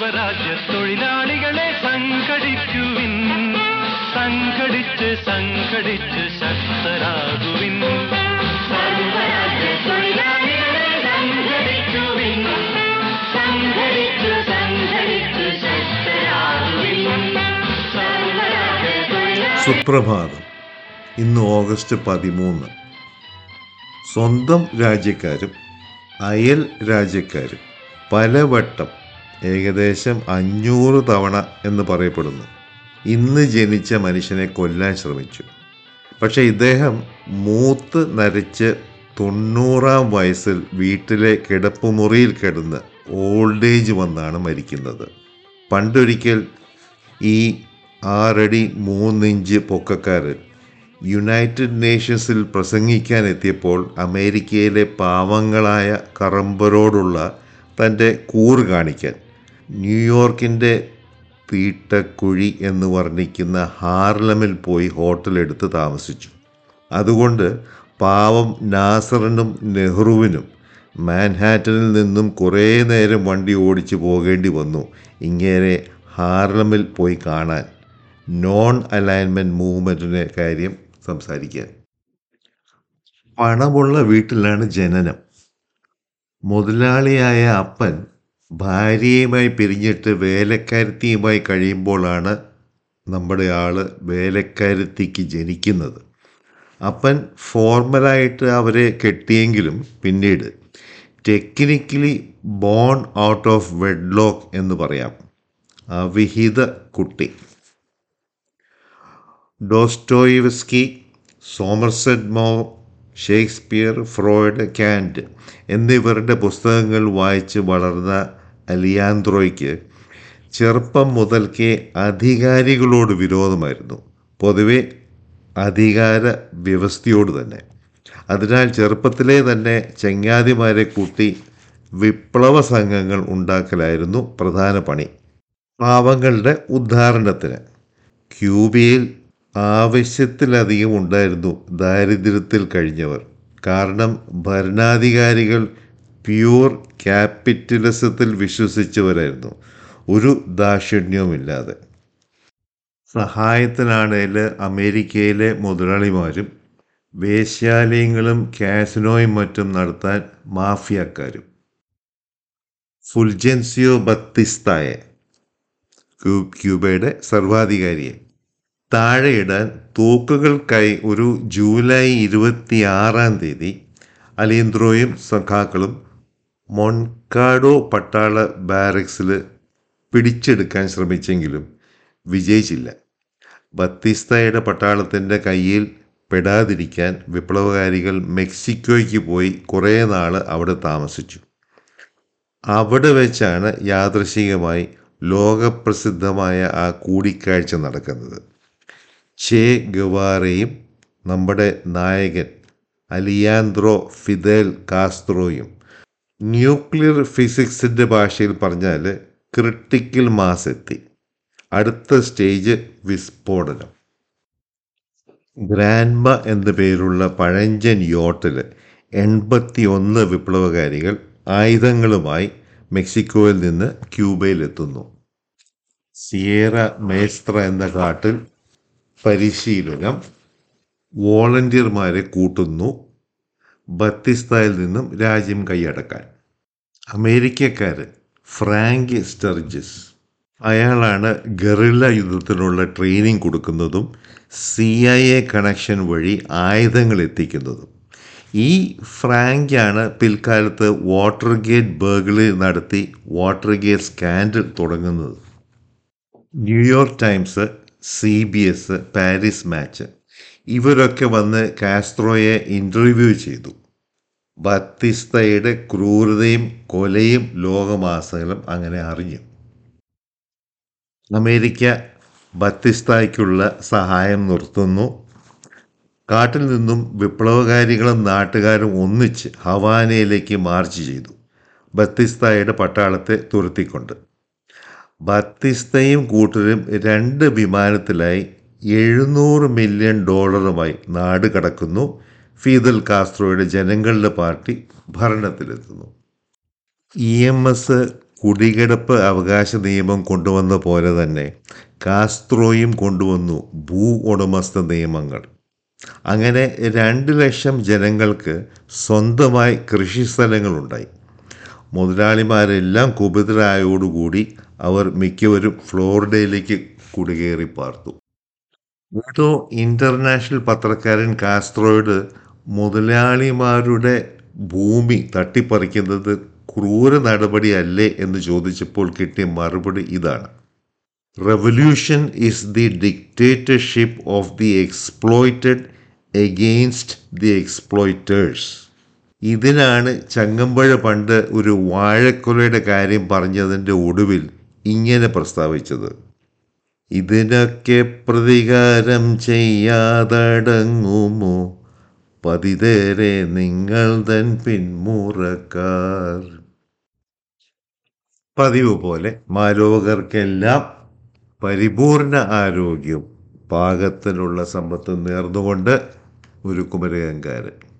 സർവരാജ്യ തൊഴിലാളികളെ സംഘടിക്കുവിൻ സംഘടിച്ച് സംഘടിച്ച് ശക്തരാകുവിൻ സർവരാജ്യ തൊഴിലാളികളെ സംഘടിക്കുവിൻ സംഘടിച്ച് സംഘടിച്ച് ശക്തരാകുവിൻ സർവരാജ്യ തൊഴിലാളി സുപ്രഭാതം ഇന്ന് ഓഗസ്റ്റ് പതിമൂന്ന് സ്വന്തം രാജ്യക്കാരും അയൽ രാജ്യക്കാരും പലവട്ടം ഏകദേശം അഞ്ഞൂറ് തവണ എന്ന് പറയപ്പെടുന്നു ഇന്ന് ജനിച്ച മനുഷ്യനെ കൊല്ലാൻ ശ്രമിച്ചു പക്ഷേ ഇദ്ദേഹം മൂത്ത് നരച്ച് തൊണ്ണൂറാം വയസ്സിൽ വീട്ടിലെ കിടപ്പുമുറിയിൽ കിടന്ന് ഓൾഡ് ഏജ് വന്നാണ് മരിക്കുന്നത് പണ്ടൊരിക്കൽ ഈ ആറടി മൂന്നിഞ്ച് പൊക്കക്കാരൻ യുണൈറ്റഡ് നേഷൻസിൽ പ്രസംഗിക്കാൻ എത്തിയപ്പോൾ അമേരിക്കയിലെ പാവങ്ങളായ കറമ്പരോടുള്ള തൻ്റെ കൂറ് കാണിക്കാൻ ന്യൂയോർക്കിൻ്റെ തീട്ടക്കുഴി എന്ന് വർണ്ണിക്കുന്ന ഹാർലമിൽ പോയി ഹോട്ടലെടുത്ത് താമസിച്ചു അതുകൊണ്ട് പാവം നാസറിനും നെഹ്റുവിനും മാൻഹാറ്റനിൽ നിന്നും കുറേ നേരം വണ്ടി ഓടിച്ചു പോകേണ്ടി വന്നു ഇങ്ങനെ ഹാർലമിൽ പോയി കാണാൻ നോൺ അലൈൻമെൻറ്റ് മൂവ്മെൻറ്റിൻ്റെ കാര്യം സംസാരിക്കാൻ പണമുള്ള വീട്ടിലാണ് ജനനം മുതലാളിയായ അപ്പൻ ഭാര്യയുമായി പിരിഞ്ഞിട്ട് വേലക്കാരത്തിയുമായി കഴിയുമ്പോഴാണ് നമ്മുടെ ആള് വേലക്കാരത്തിക്ക് ജനിക്കുന്നത് അപ്പൻ ഫോർമലായിട്ട് അവരെ കെട്ടിയെങ്കിലും പിന്നീട് technically born out of wedlock എന്ന് പറയാം അവിഹിത കുട്ടി Dostoevsky Somerset Maugham Shakespeare Freud Kant എന്നിവരുടെ പുസ്തകങ്ങൾ വായിച്ച് വളർന്ന അലിയാന്ത്രോയ്ക്ക് ചെറുപ്പം മുതൽക്കേ അധികാരികളോട് വിരോധമായിരുന്നു പൊതുവെ അധികാര വ്യവസ്ഥയോട് തന്നെ അതിനാൽ ചെറുപ്പത്തിലേ തന്നെ ചങ്ങാതിമാരെ കൂട്ടി വിപ്ലവ സംഘങ്ങൾ ഉണ്ടാക്കലായിരുന്നു പ്രധാന പണി പാവങ്ങളുടെ ഉദ്ധാരണത്തിന് ക്യൂബയിൽ ആവശ്യത്തിലധികം ഉണ്ടായിരുന്നു ദാരിദ്ര്യത്തിൽ കഴിഞ്ഞവർ കാരണം ഭരണാധികാരികൾ പ്യൂർ ക്യാപിറ്റലിസത്തിൽ വിശ്വസിച്ചവരായിരുന്നു ഒരു ദാക്ഷിണ്യവുമില്ലാതെ സഹായത്തിനാണേൽ അമേരിക്കയിലെ മുതലാളിമാരും വേശ്യാലയങ്ങളും കാസിനോയും മറ്റും നടത്താൻ മാഫിയക്കാരും ഫുൾജൻസിയോ ബത്തിസ്തായെ ക്യൂ- ക്യൂബയുടെ സർവാധികാരിയെ താഴെയിടാൻ തൂക്കുകൾക്കായി ഒരു ജൂലൈ ഇരുപത്തി ആറാം തീയതി അലിയന്ത്രോയും സഖാക്കളും മൊൺകാഡോ പട്ടാള ബാരക്സിൽ പിടിച്ചെടുക്കാൻ ശ്രമിച്ചെങ്കിലും വിജയിച്ചില്ല ബത്തിസ്തയുടെ പട്ടാളത്തിൻ്റെ കയ്യിൽ പെടാതിരിക്കാൻ വിപ്ലവകാരികൾ മെക്സിക്കോയ്ക്ക് പോയി കുറേ നാൾ അവിടെ താമസിച്ചു അവിടെ വെച്ചാണ് യാദൃശികമായി ലോകപ്രസിദ്ധമായ ആ കൂടിക്കാഴ്ച നടക്കുന്നത് ചേ ഗവാറയും നമ്മുടെ നായകൻ അലിയാന്ത്രോ ഫിദേൽ കാസ്ത്രോയും ന്യൂക്ലിയർ ഫിസിക്സിൻ്റെ ഭാഷയിൽ പറഞ്ഞാൽ ക്രിട്ടിക്കൽ മാസ് എത്തി അടുത്ത സ്റ്റേജ് വിസ്ഫോടനം ഗ്രാൻമ എന്ന പേരുള്ള പഴഞ്ചൻ യോട്ടിൽ എൺപത്തി ഒന്ന് വിപ്ലവകാരികൾ ആയുധങ്ങളുമായി മെക്സിക്കോയിൽ നിന്ന് ക്യൂബയിലെത്തുന്നു സിയേറ മേസ്ത്ര എന്ന കാട്ടിൽ പരിശീലനം വോളണ്ടിയർമാരെ കൂട്ടുന്നു ബത്തിസ്തായിൽ നിന്നും രാജ്യം കൈയടക്കാൻ അമേരിക്കക്കാർ ഫ്രാങ്ക് സ്റ്റർജിസ് അയാളാണ് ഗറില്ല യുദ്ധത്തിനുള്ള ട്രെയിനിങ് കൊടുക്കുന്നതും സി ഐ എ കണക്ഷൻ വഴി ആയുധങ്ങൾ എത്തിക്കുന്നതും ഈ ഫ്രാങ്കാണ് പിൽക്കാലത്ത് വാട്ടർ ഗേറ്റ് ബർഗിളി നടത്തി വാട്ടർ ഗേറ്റ് സ്കാൻഡൽ തുടങ്ങുന്നത് New York Times C B S Paris Match ഇവരൊക്കെ വന്ന് കാസ്ട്രോയെ ഇൻ്റർവ്യൂ ചെയ്തു ബത്തിസ്തയുടെ ക്രൂരതയും കൊലയും ലോകമാസകലം അങ്ങനെ അറിഞ്ഞു അമേരിക്ക ബത്തിസ്തായ്ക്കുള്ള സഹായം നിർത്തുന്നു കാട്ടിൽ നിന്നും വിപ്ലവകാരികളും നാട്ടുകാരും ഒന്നിച്ച് ഹവാനയിലേക്ക് മാർച്ച് ചെയ്തു ബത്തിസ്തായുടെ പട്ടാളത്തെ തുരത്തിക്കൊണ്ട് ബത്തിസ്തയും കൂട്ടരും രണ്ട് വിമാനത്തിലായി എഴുന്നൂറ് മില്യൺ ഡോളറുമായി നാട് കടക്കുന്നു ഫീദൽ കാസ്ട്രോയുടെ ജനങ്ങളുടെ പാർട്ടി ഭരണത്തിലെത്തുന്നു ഇ എം എസ് കുടികിടപ്പ് അവകാശ നിയമം കൊണ്ടുവന്ന പോലെ തന്നെ കാസ്ത്രോയും കൊണ്ടുവന്നു ഭൂ ഉടമസ്ഥ നിയമങ്ങൾ അങ്ങനെ രണ്ട് ലക്ഷം ജനങ്ങൾക്ക് സ്വന്തമായി കൃഷിസ്ഥലങ്ങളുണ്ടായി മുതലാളിമാരെല്ലാം കുപിതരായോടുകൂടി അവർ മിക്കവരും ഫ്ലോറിഡയിലേക്ക് കുടികേറി പാർത്തു ഏതോ ഇൻ്റർനാഷണൽ പത്രക്കാരൻ കാസ്ട്രോയോട് മുതലാളിമാരുടെ ഭൂമി തട്ടിപ്പറിക്കുന്നത് ക്രൂര നടപടിയല്ലേ എന്ന് ചോദിച്ചപ്പോൾ കിട്ടിയ മറുപടി ഇതാണ് revolution is the dictatorship of the exploited against the exploiters ഇതിനാണ് ചങ്ങമ്പഴ പണ്ട് ഒരു വാഴക്കൊലയുടെ കാര്യം പറഞ്ഞതിൻ്റെ ഒടുവിൽ ഇങ്ങനെ പ്രസ്താവിച്ചത് ഇതിനൊക്കെ പ്രതികാരം ചെയ്യാതടങ്ങുമോ പതിതേറെ നിങ്ങൾ തൻ പിന്മുറക്കാർ പതിവ് പോലെ മാലോകർക്കെല്ലാം പരിപൂർണ ആരോഗ്യം പാകത്തിനുള്ള സമ്പത്ത് നേർന്നുകൊണ്ട് ഒരു കുമരകങ്കാരൻ